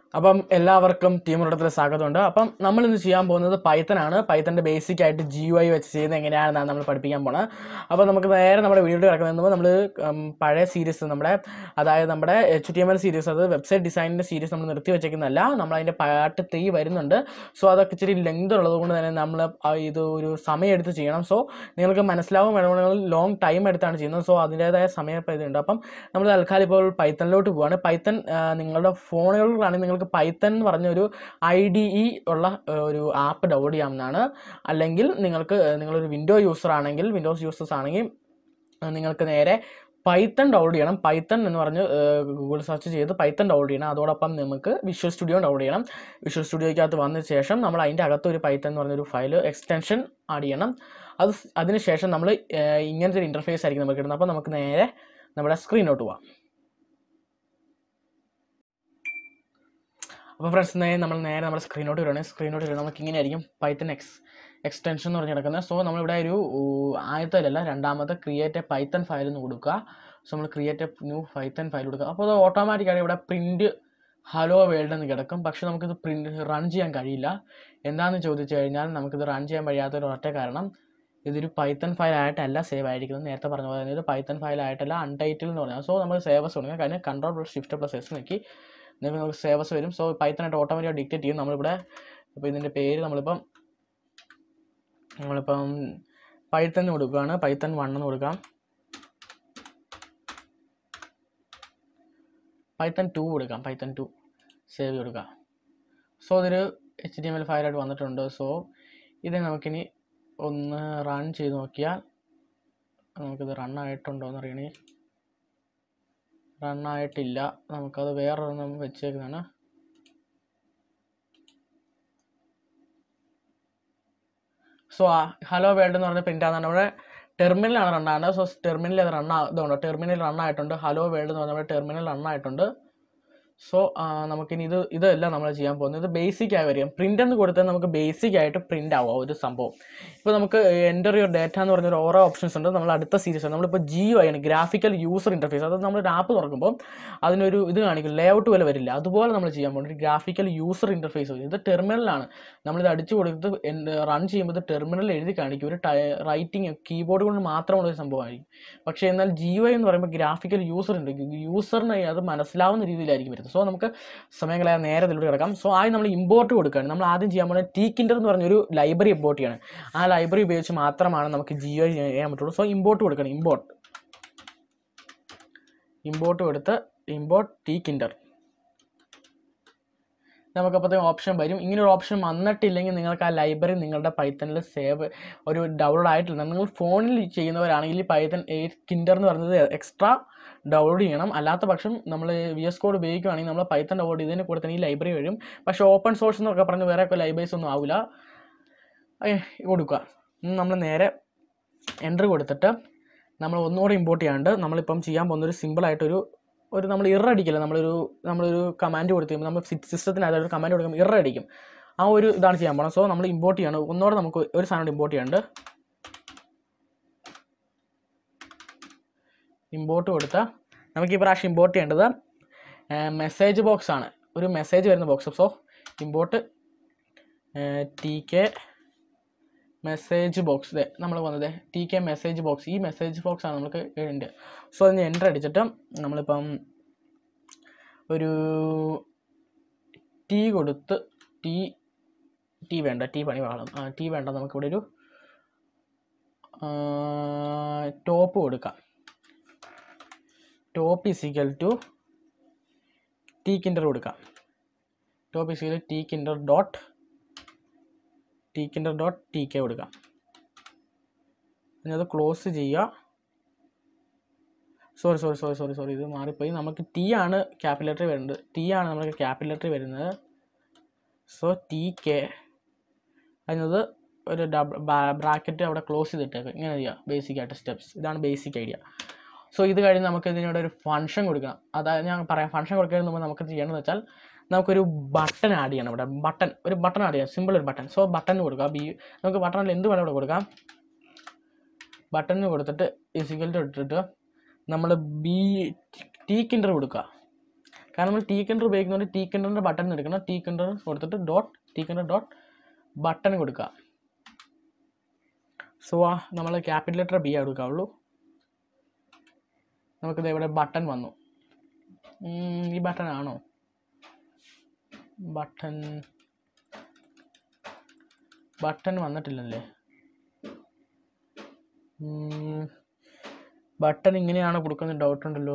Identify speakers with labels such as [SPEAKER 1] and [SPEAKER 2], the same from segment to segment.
[SPEAKER 1] അപ്പം എല്ലാവർക്കും ടീം ഉടത്തിൽ സ്വാഗതമുണ്ട് അപ്പം നമ്മൾ ഇന്ന് ചെയ്യാൻ പോകുന്നത് പൈത്തനാണ് പൈത്തൻ്റെ ബേസിക് ആയിട്ട് ജി യു ഐ വെച്ച് ചെയ്യുന്നത് എങ്ങനെയാണെന്നാണ് നമ്മൾ പഠിപ്പിക്കാൻ പോണത് അപ്പോൾ നമുക്ക് നേരെ നമ്മുടെ വീഡിയോ കിടക്കുന്നത് നമ്മൾ പഴയ സീരീസ് നമ്മുടെ അതായത് നമ്മുടെ H T M L series അത് വെബ്സൈറ്റ് ഡിസൈനിൻ്റെ സീരീസ് നമ്മൾ നിർത്തി വെച്ചേക്കുന്നതല്ല നമ്മൾ അതിൻ്റെ പാർട്ട് ത്രീ വരുന്നുണ്ട് സോ അതൊക്കെ ഇച്ചിരി ലെങ്ത് ഉള്ളത് കൊണ്ട് തന്നെ നമ്മൾ ഇത് ഒരു സമയം എടുത്ത് ചെയ്യണം സോ നിങ്ങൾക്ക് മനസ്സിലാവും വേണമെങ്കിൽ ലോങ് ടൈം എടുത്താണ് ചെയ്യുന്നത് സോ അതിൻ്റേതായ സമയപരിധിയുണ്ട് അപ്പം നമ്മൾ തൽക്കാലം ഇപ്പോൾ പൈത്തണിലോട്ട് പോവാണ് പൈത്തൺ നിങ്ങളുടെ ഫോണുകളിലാണെങ്കിൽ നിങ്ങൾക്ക് പൈത്തൺ എന്ന് പറഞ്ഞൊരു ഐ ഡി ഇ ഉള്ള ആ, ഒരു ആപ്പ് ഡൗൺലോഡ് ചെയ്യാവുന്നതാണ് അല്ലെങ്കിൽ നിങ്ങൾക്ക് ആ, നിങ്ങളൊരു വിൻഡോ യൂസർ ആണെങ്കിൽ വിൻഡോസ് യൂസേഴ്സ് ആണെങ്കിൽ ആ, നിങ്ങൾക്ക് നേരെ പൈത്തൺ ഡൗൺലോഡ് ചെയ്യണം പൈത്തൺ എന്ന് പറഞ്ഞ് ഗൂഗിൾ സെർച്ച് ചെയ്ത് പൈത്തൺ ഡൗൺലോഡ് ചെയ്യണം അതോടൊപ്പം നമുക്ക് വിഷ്വൽ സ്റ്റുഡിയോ ഡൗൺലോഡ് ചെയ്യണം വിഷ്വൽ സ്റ്റുഡിയോയ്ക്കകത്ത് വന്ന ശേഷം നമ്മൾ അതിൻ്റെ അകത്ത് ഒരു പൈത്തൺ എന്ന് പറഞ്ഞൊരു ഫയൽ എക്സ്റ്റൻഷൻ ആഡ് ചെയ്യണം അത് സ് അതിന് ശേഷം നമ്മൾ ഇങ്ങനത്തെ ഒരു ഇൻ്റർഫേസ് ആയിരിക്കും നമുക്ക് കിട്ടുന്നത് അപ്പോൾ നമുക്ക് നേരെ നമ്മുടെ സ്ക്രീനോട്ട് പോവാം അപ്പോൾ ഫ്രണ്ട്സ് നേരെ നമ്മൾ നേരെ നമ്മുടെ സ്ക്രീനോട്ട് വരുവാണെങ്കിൽ സ്ക്രീനോട്ട് വരുന്നത് നമുക്ക് ഇങ്ങനെ ആയിരിക്കും പൈത്തൺ എക്സ് എക്സ്റ്റൻഷൻ എന്ന് പറഞ്ഞ് കിടക്കുന്നത് സോ നമ്മളിവിടെ ഒരു ഊ, ആദ്യത്തേലല്ല രണ്ടാമത്തെ ക്രിയേറ്റ് എ പൈത്തൺ ഫയൽ എന്ന് കൊടുക്കുക സോ നമ്മൾ create a new Python file കൊടുക്കുക അപ്പോൾ അത് ഓട്ടോമാറ്റിക്കായി ഇവിടെ പ്രിൻറ്റ് ഹലോ വേൾഡ് എന്ന് കിടക്കും പക്ഷെ നമുക്കിത് പ്രിൻറ്റ് റൺ ചെയ്യാൻ കഴിയില്ല എന്താണെന്ന് ചോദിച്ചു കഴിഞ്ഞാൽ നമുക്കിത് റൺ ചെയ്യാൻ കഴിയാത്ത ഒരു ഒറ്റ കാരണം ഇതൊരു പൈത്തൺ ഫയൽ ആയിട്ടല്ല സേവ് ആയിരിക്കുന്നത് നേരത്തെ പറഞ്ഞ പോലെ തന്നെ ഇത് പൈത്തൺ ഫയൽ ആയിട്ടല്ല അൺടൈറ്റിൽ എന്ന് പറഞ്ഞാൽ സോ നമ്മൾ സേവസ് കൊടുക്കുക കാര്യം control plus shift plus S നോക്കി നിങ്ങൾക്ക് നമുക്ക് സേവസ് വരും സോ പൈത്തനായിട്ട് ഓട്ടോമാറ്റിക് ഡിക്റ്റേറ്റ് ചെയ്യും നമ്മളിവിടെ ഇപ്പോൾ ഇതിൻ്റെ പേര് നമ്മളിപ്പം നമ്മളിപ്പം പൈത്തൺ എന്ന് കൊടുക്കുകയാണ് പൈത്തൺ വൺ എന്ന് കൊടുക്കാം പൈത്തൺ ടു കൊടുക്കാം പൈത്തൺ ടു സേവ് കൊടുക്കാം സോ ഇതൊരു എച്ച് ഡി എം എൽ ഫയലായിട്ട് വന്നിട്ടുണ്ട് സോ ഇത് നമുക്കിനി ഒന്ന് റൺ ചെയ്ത് നോക്കിയാൽ നമുക്കിത് റൺ ആയിട്ടുണ്ടോ എന്ന് അറിയണേ റൺ ആയിട്ടില്ല നമുക്കത് വേറൊരെണ്ണം വെച്ചേക്കുന്നതാണ് സോ ഹലോ വേൾഡ് എന്ന് പറഞ്ഞ പ്രിൻ്റ് ആണ് നമ്മുടെ ടെർമിനലാണ് റൺ ആകുന്നത് സോ ടെർമിനൽ അത് റൺ ഇതുകൊണ്ട് ടെർമിനൽ റൺ ആയിട്ടുണ്ട് ഹലോ വേൾഡ് എന്ന് പറഞ്ഞ നമ്മുടെ ടെർമിനൽ റൺ ആയിട്ടുണ്ട് സോ നമുക്കിനി ഇത് ഇതല്ല നമ്മൾ ചെയ്യാൻ പോകുന്നത് ഇത് ബേസിക് ആയി വരും പ്രിൻ്റ് എന്ന് കൊടുത്താൽ നമുക്ക് ബേസിക് ആയിട്ട് പ്രിൻ്റ് ആവുക ഒരു സംഭവം ഇപ്പോൾ നമുക്ക് എൻ്റർ യുവർ ഡേറ്റ എന്ന് പറഞ്ഞൊരു ഓരോ ഓപ്ഷൻസ് ഉണ്ട് നമ്മൾ അടുത്ത സീരീസ് ആണ് നമ്മളിപ്പോൾ ജി യു ആണ് ഗ്രാഫിക്കൽ യൂസർ ഇൻ്റർഫേസ് അതായത് നമ്മൾ ഒരു ആപ്പ് തുറക്കുമ്പോൾ അതിനൊരു ഇത് കാണിക്കും ലേഔട്ട് പോലെ വരില്ല അതുപോലെ നമ്മൾ ചെയ്യാൻ പോകുന്നത് ഒരു ഗ്രാഫിക്കൽ യൂസർ ഇൻ്റർഫേസ് വരും ഇത് ടെർമിനലാണ് നമ്മളിത് അടിച്ചു കൊടുത്ത് റൺ ചെയ്യുമ്പോൾ ഇത് ടെർമിനൽ എഴുതി കാണിക്കും ഒരു റൈറ്റിംഗ് കീബോർഡ് കൊണ്ട് മാത്രമുള്ള ഒരു സംഭവമായിരിക്കും പക്ഷേ എന്നാൽ ജി യു എന്ന് പറയുമ്പോൾ ഗ്രാഫിക്കൽ യൂസർ ഉണ്ട് യൂസറിന് അത് മനസ്സിലാവുന്ന രീതിയിലായിരിക്കും വരുന്നത് സോ നമുക്ക് സമയം കളയാൻ നേരെ ഇതിലൂടെ കിടക്കാം സോ ആദ്യം നമ്മൾ ഇമ്പോർട്ട് കൊടുക്കുകയാണ് നമ്മൾ ആദ്യം ചെയ്യാൻ പോകുന്നത് ടീ കിൻഡർ എന്ന് പറഞ്ഞൊരു ലൈബ്രറി ഇമ്പോർട്ട് ചെയ്യണം ആ ലൈബ്രറി ഉപയോഗിച്ച് മാത്രമാണ് നമുക്ക് ജി ഐ ചെയ്യാൻ പറ്റുള്ളൂ സോ ഇമ്പോർട്ട് കൊടുക്കണം ഇമ്പോർട്ട് ഇമ്പോർട്ട് കൊടുത്ത് ഇമ്പോർട്ട് ടീ കിൻഡർ നമുക്കപ്പോഴത്തേക്കും ഓപ്ഷൻ വരും ഇങ്ങനെ ഒരു ഓപ്ഷൻ വന്നിട്ടില്ലെങ്കിൽ നിങ്ങൾക്ക് ആ ലൈബ്രറി നിങ്ങളുടെ പൈത്തണിൽ സേവ് ഒരു ഡൗൺലോഡ് ആയിട്ടില്ല നിങ്ങൾ ഫോണിൽ ചെയ്യുന്നവരാണെങ്കിൽ പൈത്തൺ എയ്റ്റ് കിൻഡർ എന്ന് പറയുന്നത് എക്സ്ട്രാ ഡൗൺലോഡ് ചെയ്യണം അല്ലാത്ത പക്ഷം നമ്മൾ വി എസ് കോഡ് ഉപയോഗിക്കുകയാണെങ്കിൽ നമ്മൾ പൈത്തൺ ഡൗൺലോഡ് ചെയ്തതിന് കൂടെ തന്നെ ഈ ലൈബ്രറി വരും പക്ഷേ ഓപ്പൺ സോഴ്സ് എന്നൊക്കെ പറഞ്ഞ് വേറെ ഒക്കെ ലൈബ്രറീസ് ഒന്നും ആവില്ല ഏഹ് കൊടുക്കുക നമ്മൾ നേരെ എൻ്റർ കൊടുത്തിട്ട് നമ്മൾ ഒന്നുകൂടെ ഇമ്പോർട്ട് ചെയ്യാണ്ട് നമ്മളിപ്പം ചെയ്യാൻ പോകുന്ന ഒരു സിമ്പിളായിട്ടൊരു ഒരു നമ്മൾ ഇറ അടിക്കില്ല നമ്മളൊരു നമ്മളൊരു കമാൻഡ് കൊടുത്ത് കഴിയുമ്പോൾ നമ്മൾ സിസ്റ്റത്തിനകത്ത് ഒരു കമാൻഡ് കൊടുക്കുമ്പോൾ ഇറ അടിക്കും ആ ഒരു ഇതാണ് ചെയ്യാൻ പോകണം സോ നമ്മൾ ഇമ്പോർട്ട് ചെയ്യണം ഒന്നുകൂടെ നമുക്ക് ഒരു സാധനം ഇമ്പോർട്ട് ചെയ്യാണ്ട് ഇമ്പോർട്ട് കൊടുത്താൽ നമുക്ക് ഈ പ്രാവശ്യം ഇമ്പോർട്ട് ചെയ്യേണ്ടത് മെസ്സേജ് ബോക്സ് ആണ് ഒരു മെസ്സേജ് വരുന്ന box so import T K message box ഇതേ നമ്മൾ വന്നത് ടി കെ മെസ്സേജ് ബോക്സ് ഈ മെസ്സേജ് ബോക്സ് ആണ് നമുക്ക് ഉണ്ട് സോ അതിന് എൻ്റർ അടിച്ചിട്ട് നമ്മളിപ്പം ഒരു ടീ കൊടുത്ത് ടീ ടീ വേണ്ട ടീ പണി വേണം ആ ടീ വേണ്ട നമുക്കിവിടെ ഒരു ടോപ്പ് കൊടുക്കാം top is equal to tkinter കൊടുക്കാം top is equal tkinter dot tkinter dot T K കൊടുക്കാം ഇനി അത് ക്ലോസ് ചെയ്യുക sorry sorry sorry sorry sorry ഇത് മാറിപ്പോയി നമുക്ക് ടി ആണ് ക്യാപിറ്റൽ ലെറ്റർ വരുന്നത് ടി ആണ് നമുക്ക് ക്യാപിറ്റൽ ലെറ്റർ വരുന്നത് സോ ടി കെ അതിനത് ഒരു ഡബ് ബ്രാക്കറ്റ് അവിടെ ക്ലോസ് ചെയ്തിട്ടേക്ക് ഇങ്ങനെ ചെയ്യുക ബേസിക് ആയിട്ട് സ്റ്റെപ്സ് ഇതാണ് ബേസിക് ഐഡിയ സോ ഇത് കഴിഞ്ഞ് നമുക്ക് ഇതിനോട് ഒരു ഫംഗ്ഷൻ കൊടുക്കണം അതായത് ഞാൻ പറയാം ഫംഗ്ഷൻ കൊടുക്കുന്നതിന് മുമ്പ് നമുക്ക് ചെയ്യേണ്ടതെന്ന് വെച്ചാൽ നമുക്കൊരു ബട്ടൺ ആഡ് ചെയ്യണം ഇവിടെ ബട്ടൺ ഒരു ബട്ടൺ ആഡ് ചെയ്യാം സിമ്പിൾ ഒരു ബട്ടൺ സോ ബട്ടൺ കൊടുക്കുക ബി നമുക്ക് ബട്ടണിൽ എന്ത് വേണം ഇവിടെ കൊടുക്കാം ബട്ടണിന് കൊടുത്തിട്ട് ഇസിക്കൽ ടു ഇട്ടിട്ട് നമ്മൾ ബി ടീ കിൻഡർ കൊടുക്കുക കാരണം നമ്മൾ ടീ കണ്ടർ ഉപയോഗിക്കുന്നതുകൊണ്ട് ടീ കണ്ടറിൻ്റെ ബട്ടൺ എടുക്കണം ടീ കണ്ടർ കൊടുത്തിട്ട് dot tkinter dot button കൊടുക്കുക സോ ആ നമ്മൾ ക്യാപിറ്റൽ ലെറ്റർ ബി എടുക്കാവുള്ളൂ നമുക്കിത് ഇവിടെ ബട്ടൺ വന്നു ഉം, ഈ ബട്ടൺ ആണോ ബട്ടൺ ബട്ടൺ വന്നിട്ടില്ലല്ലേ ബട്ടൺ ഇങ്ങനെയാണോ കൊടുക്കുന്നത് ഡൗട്ട് ഉണ്ടല്ലോ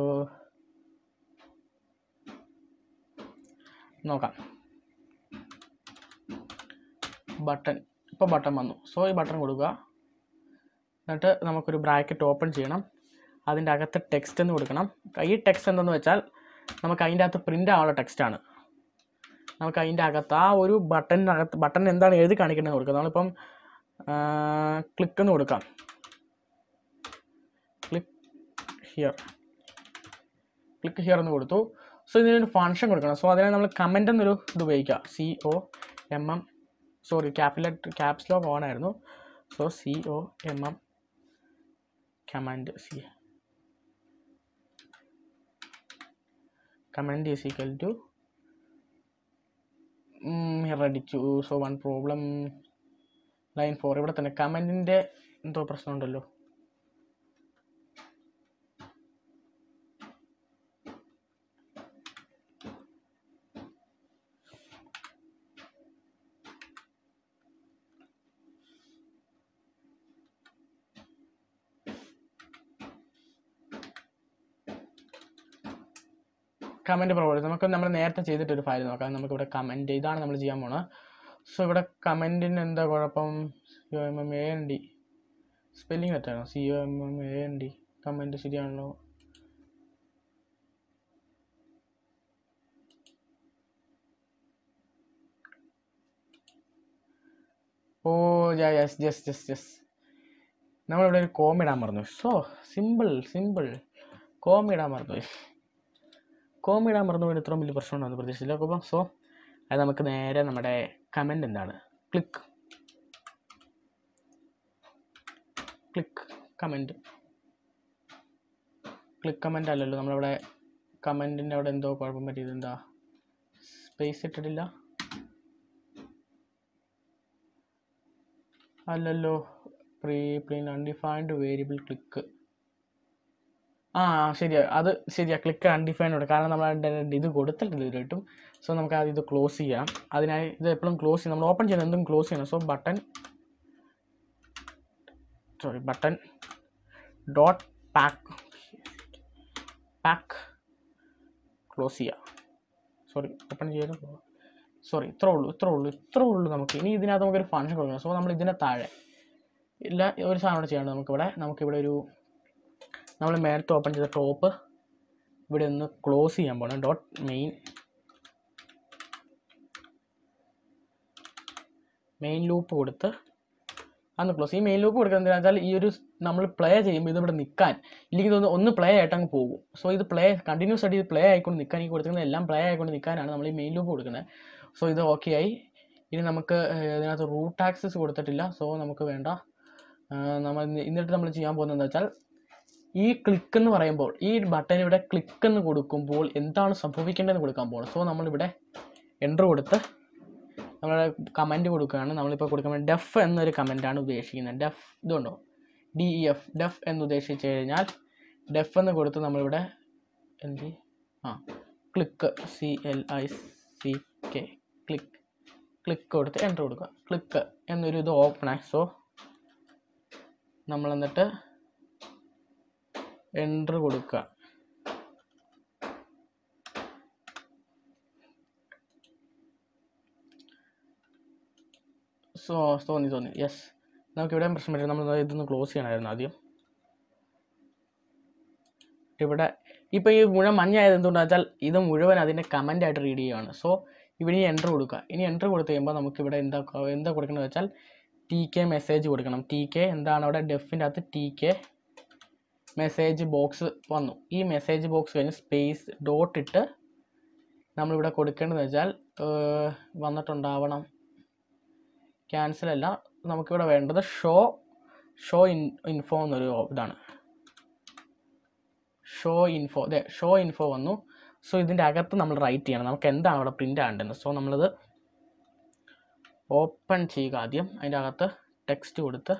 [SPEAKER 1] നോക്കാം ബട്ടൺ ഇപ്പോൾ ബട്ടൺ വന്നു സോ ഈ ബട്ടൺ കൊടുക്കുക എന്നിട്ട് നമുക്കൊരു ബ്രാക്കറ്റ് ഓപ്പൺ ചെയ്യണം അതിൻ്റെ അകത്ത് ടെക്സ്റ്റ് എന്ന് കൊടുക്കണം ഈ ടെക്സ്റ്റ് എന്തെന്ന് വെച്ചാൽ നമുക്ക് അതിൻ്റെ അകത്ത് പ്രിൻ്റ് ആവുള്ള ടെക്സ്റ്റാണ് നമുക്ക് അതിൻ്റെ അകത്ത് ആ ഒരു ബട്ടണിനകത്ത് ബട്ടൺ എന്താണ് എഴുതി കാണിക്കേണ്ടത് കൊടുക്കുക നമ്മളിപ്പം ക്ലിക്ക് എന്ന് കൊടുക്കാം ക്ലിക്ക് ഹിയർ ക്ലിക്ക് ഹിയർ എന്ന് കൊടുത്തു സോ ഇതിനൊരു ഫങ്ഷൻ കൊടുക്കണം സോ അതിനെ നമ്മൾ കമൻ്റ് എന്നൊരു ഇത് ഉപയോഗിക്കുക C O M M sorry capital caps lock on ആയിരുന്നു so C O M M command C command is equal to അടിച്ചു so one problem line four ഇവിടെ തന്നെ കമൻറ്റിൻ്റെ എന്തോ പ്രശ്നമുണ്ടല്ലോ കമൻറ്റ് പ്രൊവൈഡ് നമുക്ക് നമ്മൾ നേരത്തെ ചെയ്തിട്ടൊരു ഫയൽ നോക്കാം നമുക്കിവിടെ കമൻറ്റ് ഇതാണ് നമ്മൾ ചെയ്യാൻ പോണത് സോ ഇവിടെ കമൻറ്റിന് എന്താ കുഴപ്പം C O M M A N D spelling തെറ്റാണോ C O M M A N D comment ശരിയാണല്ലോ ഓ യെസ് ജസ് ജസ് ജസ് നമ്മളിവിടെ ഒരു കോം ഇടാൻ മറന്നു സോ സിമ്പിൾ സിമ്പിൾ കോം ഇടാൻ മറന്നു കോം ഇടാൻ മറന്നു പോയിട്ട് ഇത്രയും വലിയ പ്രശ്നം ഉണ്ടാകുന്നു പ്രതീക്ഷിച്ചില്ല അപ്പം സോ അത് നമുക്ക് നേരെ നമ്മുടെ കമൻറ്റ് എന്താണ് click click comment click comment അല്ലല്ലോ നമ്മളിവിടെ കമൻറ്റിൻ്റെ അവിടെ എന്തോ കുഴപ്പം പറ്റിയത് എന്താ സ്പേസ് ഇട്ടിട്ടില്ല അല്ലല്ലോ pre plain undefined variable click ആ ശരിയാ അത് ശരിയാ ക്ലിക്ക് അൺഡിഫൈൻഡ് ഉണ്ട് കാരണം നമ്മൾ അതിൻ്റെ ഇത് കൊടുത്തിട്ടില്ല ഇതുവരെയായിട്ടും സോ നമുക്ക് ആദ്യം ഇത് ക്ലോസ് ചെയ്യാം അതിനായി ഇത് എപ്പോഴും ക്ലോസ് ചെയ്യണം നമ്മൾ ഓപ്പൺ ചെയ്യുന്ന എന്തും ക്ലോസ് ചെയ്യണം so button sorry button dot pack pack close ചെയ്യുക സോറി ഓപ്പൺ ചെയ്ത് സോറി ഇത്രേ ഉള്ളൂ ഇത്രേ ഉള്ളൂ ഇത്രേ ഉള്ളൂ നമുക്ക് ഇനി ഇതിനകത്ത് നമുക്കൊരു ഫങ്ഷൻ കൊടുക്കണം സോ നമ്മൾ ഇതിൻ്റെ താഴെ ഇല്ല ഒരു സാധനം കൂടെ ചെയ്യണം നമുക്കിവിടെ നമുക്കിവിടെ ഒരു നമ്മൾ നേരത്തെ ഓപ്പൺ ചെയ്ത ടോപ്പ് ഇവിടെ ഒന്ന് ക്ലോസ് ചെയ്യാൻ പോകണം ഡോട്ട് മെയിൻ മെയിൻ ലൂപ്പ് കൊടുത്ത് അന്ന് ക്ലോസ് ഈ മെയിൻ ലൂപ്പ് കൊടുക്കുന്നത് എന്താണെന്ന് വെച്ചാൽ ഈ ഒരു നമ്മൾ പ്ലേ ചെയ്യുമ്പോൾ ഇത് ഇവിടെ നിൽക്കാൻ ഇല്ലെങ്കിൽ ഇതൊന്ന് ഒന്ന് പ്ലേ ആയിട്ട് അങ്ങ് പോകും സോ ഇത് പ്ലേ കണ്ടിന്യൂസ് ആയിട്ട് ഇത് പ്ലേ ആയിക്കൊണ്ട് നിൽക്കാൻ ഈ കൊടുക്കുന്നത് എല്ലാം പ്ലേ ആയിക്കൊണ്ട് നിൽക്കാനാണ് നമ്മൾ ഈ മെയിൻ ലൂപ്പ് കൊടുക്കുന്നത് സോ ഇത് ഓക്കെ ആയി ഇനി നമുക്ക് ഏഹ്, ഇതിനകത്ത് റൂട്ട് ആക്സസ് കൊടുത്തിട്ടില്ല സോ നമുക്ക് വേണ്ട ഏഹ്, നമ്മൾ ഇന്ന് എന്നിട്ട് നമ്മൾ ചെയ്യാൻ പോകുന്നത് എന്താ വെച്ചാൽ ഈ ക്ലിക്ക് എന്ന് പറയുമ്പോൾ ഈ ബട്ടൺ ഇവിടെ ക്ലിക്ക് എന്ന് കൊടുക്കുമ്പോൾ എന്താണ് സംഭവിക്കേണ്ടതെന്ന് കൊടുക്കാൻ പോകണം സോ നമ്മളിവിടെ എൻ്റർ കൊടുത്ത് നമ്മുടെ കമൻറ്റ് കൊടുക്കുകയാണ് നമ്മളിപ്പോൾ കൊടുക്കാൻ ഡെഫ് എന്നൊരു കമൻറ്റാണ് ഉദ്ദേശിക്കുന്നത് ഡെഫ് ഇതുണ്ടോ ഡി ഇ എഫ് ഡെഫ് എന്ന് ഉദ്ദേശിച്ച് കഴിഞ്ഞാൽ ഡെഫ് എന്ന് കൊടുത്ത് നമ്മളിവിടെ എന്ത് ആ click C L I C K click click കൊടുത്ത് എൻ്റർ കൊടുക്കുക ക്ലിക്ക് എന്നൊരു ഇത് ഓപ്പണായി സോ നമ്മൾ എന്നിട്ട് എൻ്റർ കൊടുക്കുക സോ തോന്നി തോന്നി യെസ് നമുക്ക് ഇവിടെ പ്രശ്നം പറ്റില്ല നമ്മൾ ഇതൊന്ന് ക്ലോസ് ചെയ്യണമായിരുന്നു ആദ്യം ഇവിടെ ഇപ്പോൾ ഈ മുഴുവൻ മഞ്ഞായത് എന്തുകൊണ്ടാണെന്ന് വെച്ചാൽ ഇത് മുഴുവൻ അതിൻ്റെ കമൻ്റ് ആയിട്ട് റീഡ് ചെയ്യുകയാണ് സോ ഇവിടെ ഈ എൻ്റർ കൊടുക്കുക ഇനി എൻ്റർ കൊടുത്തു കഴിയുമ്പോൾ നമുക്കിവിടെ എന്താ എന്താ കൊടുക്കേണ്ടത് വെച്ചാൽ ടി കെ മെസ്സേജ് കൊടുക്കണം ടി കെ എന്താണ് അവിടെ ഡെഫിൻ്റെ അകത്ത് ടി കെ മെസ്സേജ് ബോക്സ് വന്നു ഈ മെസ്സേജ് ബോക്സ് കഴിഞ്ഞ് സ്പേസ് ഡോട്ട് ഇട്ട് നമ്മളിവിടെ കൊടുക്കേണ്ടതെന്ന് വെച്ചാൽ ഏർ, വന്നിട്ടുണ്ടാവണം ക്യാൻസൽ അല്ല നമുക്കിവിടെ വേണ്ടത് ഷോ ഷോ ഇൻ ഇൻഫോ എന്നൊരു ഇതാണ് ഷോ ഇൻഫോ അതെ ഷോ ഇൻഫോ വന്നു സോ ഇതിൻ്റെ അകത്ത് നമ്മൾ റൈറ്റ് ചെയ്യണം നമുക്ക് എന്താണ് അവിടെ പ്രിൻ്റ് ആകേണ്ടത് സോ നമ്മളത് ഓപ്പൺ ചെയ്യുക ആദ്യം അതിൻ്റെ അകത്ത് ടെക്സ്റ്റ് കൊടുത്ത്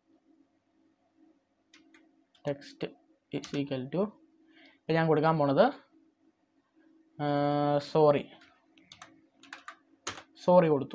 [SPEAKER 1] ടെക്സ്റ്റ് ഇസ് ഈക്വൽ ടു ഞാൻ കൊടുക്കാൻ പോണത് സോറി സോറി കൊടുത്തു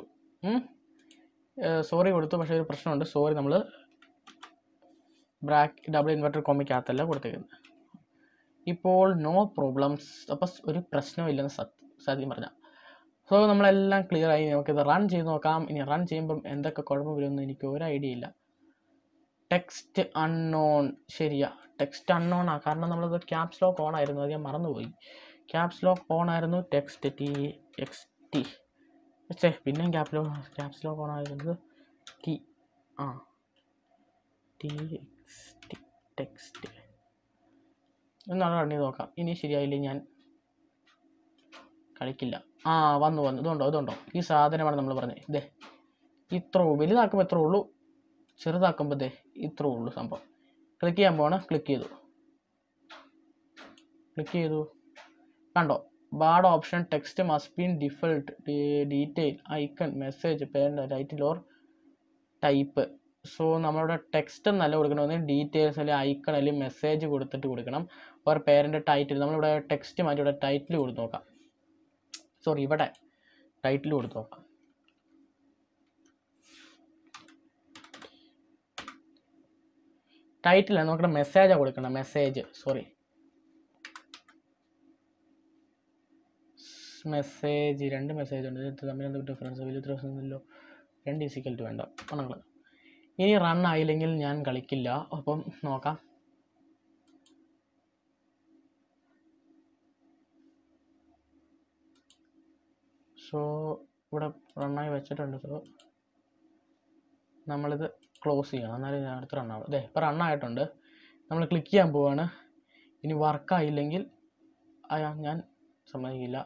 [SPEAKER 1] സോറി കൊടുത്തു പക്ഷേ ഒരു പ്രശ്നമുണ്ട് സോറി നമ്മൾ ബ്രാക്ക് ഡബിൾ ഇൻവെർട്ടർ കോമിക്കകത്തല്ല കൊടുത്തേക്കുന്നത് ഇപ്പോൾ നോ പ്രോബ്ലംസ് അപ്പം ഒരു പ്രശ്നമില്ലെന്ന് സത്യം സത്യം പറഞ്ഞാൽ സോ നമ്മളെല്ലാം ക്ലിയർ ആയി നമുക്കിത് റൺ ചെയ്ത് നോക്കാം ഇനി റൺ ചെയ്യുമ്പം എന്തൊക്കെ കുഴപ്പം വരുമെന്ന് എനിക്ക് ഒരു ഐഡിയ ഇല്ല ടെക്സ്റ്റ് അൺനോൺ ശരിയാ ടെക്സ്റ്റ് അൺനോൺ ആ കാരണം നമ്മളത് ക്യാപ്സ് ലോക്ക് ഓൺ ആയിരുന്നു അത് ഞാൻ മറന്നുപോയി ക്യാപ്സ് ലോക്ക് ഓൺ ആയിരുന്നു ടെക്സ്റ്റ് ടി എക്സ് ടി പക്ഷേ പിന്നെയും cap lo caps lock on ആയിരുന്നത് ടി ആ ടി എക്സ് ടി ടെക്സ്റ്റ് എന്നാണ് റൺ ചെയ്ത് നോക്കാം ഇനി ശരിയായില്ലേ ഞാൻ കളിക്കില്ല ആ വന്നു വന്നു ഇതുണ്ടോ ഇതുണ്ടോ ഈ സാധനമാണ് നമ്മൾ പറഞ്ഞത് ഇതേ ഇത്ര വലുതാക്കുമ്പോൾ എത്ര ഉള്ളൂ ചെറുതാക്കുമ്പോൾ ദേ ഇത്ര ഉള്ളൂ സംഭവം ക്ലിക്ക് ചെയ്യാൻ പോവാണ് ക്ലിക്ക് ചെയ്തു ക്ലിക്ക് ചെയ്തു കണ്ടോ bad option text must been default detail icon message parent title or type so നമ്മളുടെ ടെക്സ്റ്റ് എന്നല്ല കൊടുക്കണമെങ്കിൽ ഡീറ്റെയിൽസ് അല്ലെങ്കിൽ ഐക്കൺ അല്ലെങ്കിൽ മെസ്സേജ് കൊടുത്തിട്ട് കൊടുക്കണം ഓർ പേരൻ്റ് ടൈറ്റിൽ നമ്മളിവിടെ ടെക്സ്റ്റ് മാറ്റി ഇവിടെ ടൈറ്റിൽ കൊടുത്ത് നോക്കാം സോറി ഇവിടെ ടൈറ്റിൽ കൊടുത്ത് നോക്കാം ടൈറ്റിൽ നോക്കണം മെസ്സേജാണ് കൊടുക്കണം മെസ്സേജ് സോറി മെസ്സേജ് രണ്ട് മെസ്സേജ് ഉണ്ട് ഇത് തമ്മിൽ എന്ത് ഡിഫറൻസ് വലിയ ഡിഫറൻസ് ഒന്നുമില്ലല്ലോ രണ്ട് ഈസിക്കൽ ടു വേണ്ട പണങ്ങൾ ഇനി റൺ ആയില്ലെങ്കിൽ ഞാൻ കളിക്കില്ല അപ്പം നോക്കാം സോ ഇവിടെ റണ്ണായി വെച്ചിട്ടുണ്ട് സോ നമ്മളിത് ക്ലോസ് ചെയ്യണം എന്നാലും ഞാൻ അടുത്ത റണ്ണാവും അതെ ഇപ്പോൾ റണ്ണായിട്ടുണ്ട് നമ്മൾ ക്ലിക്ക് ചെയ്യാൻ പോവാണ് ഇനി വർക്കായില്ലെങ്കിൽ അയാ ഞാൻ സമ്മതിക്കില്ല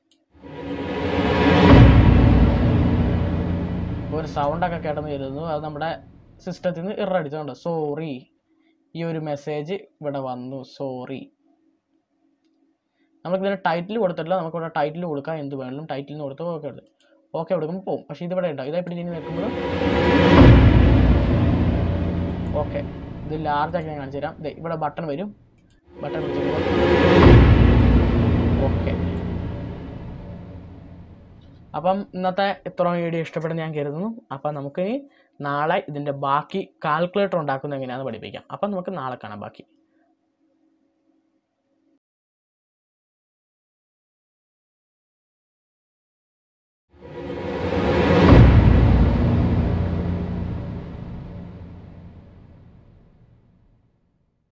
[SPEAKER 1] ഒരു സൗണ്ടൊക്കെ കേട്ടെന്ന് കരുതുന്നു അത് നമ്മുടെ സിസ്റ്റത്തിൽ നിന്ന് ഇറ അടിച്ചുകൊണ്ട് സോറി ഈ ഒരു മെസ്സേജ് ഇവിടെ വന്നു സോറി നമുക്ക് ഇതിന് ടൈറ്റിൽ കൊടുത്തിട്ടില്ല നമുക്ക് ഇവിടെ ടൈറ്റിൽ കൊടുക്കാം എന്ത് വേണമെങ്കിലും ടൈറ്റിലിന് കൊടുത്ത് ഓക്കെ എടുത്ത് ഓക്കെ കൊടുക്കുമ്പോൾ പോകും പക്ഷേ ഇതിവിടെ ഉണ്ടാവും ഇതേ പിടിച്ച് ഇനി നിൽക്കുമ്പോൾ ഓക്കെ ഇത് ലാർജ് ആക്കി ഞാൻ കാണിച്ചു തരാം ദേ ഇവിടെ ബട്ടൺ വരും ബട്ടൺ പിടിച്ചപ്പോൾ ഓക്കെ അപ്പം ഇന്നത്തെ ഇത്ര വീഡിയോ ഇഷ്ടപ്പെടുന്ന ഞാൻ കരുതുന്നു അപ്പം നമുക്കിനി നാളെ ഇതിൻ്റെ ബാക്കി കാൽക്കുലേറ്റർ ഉണ്ടാക്കുന്നത് എങ്ങനെയാണെന്ന് പഠിപ്പിക്കാം അപ്പം നമുക്ക് നാളെ കാണാം ബാക്കി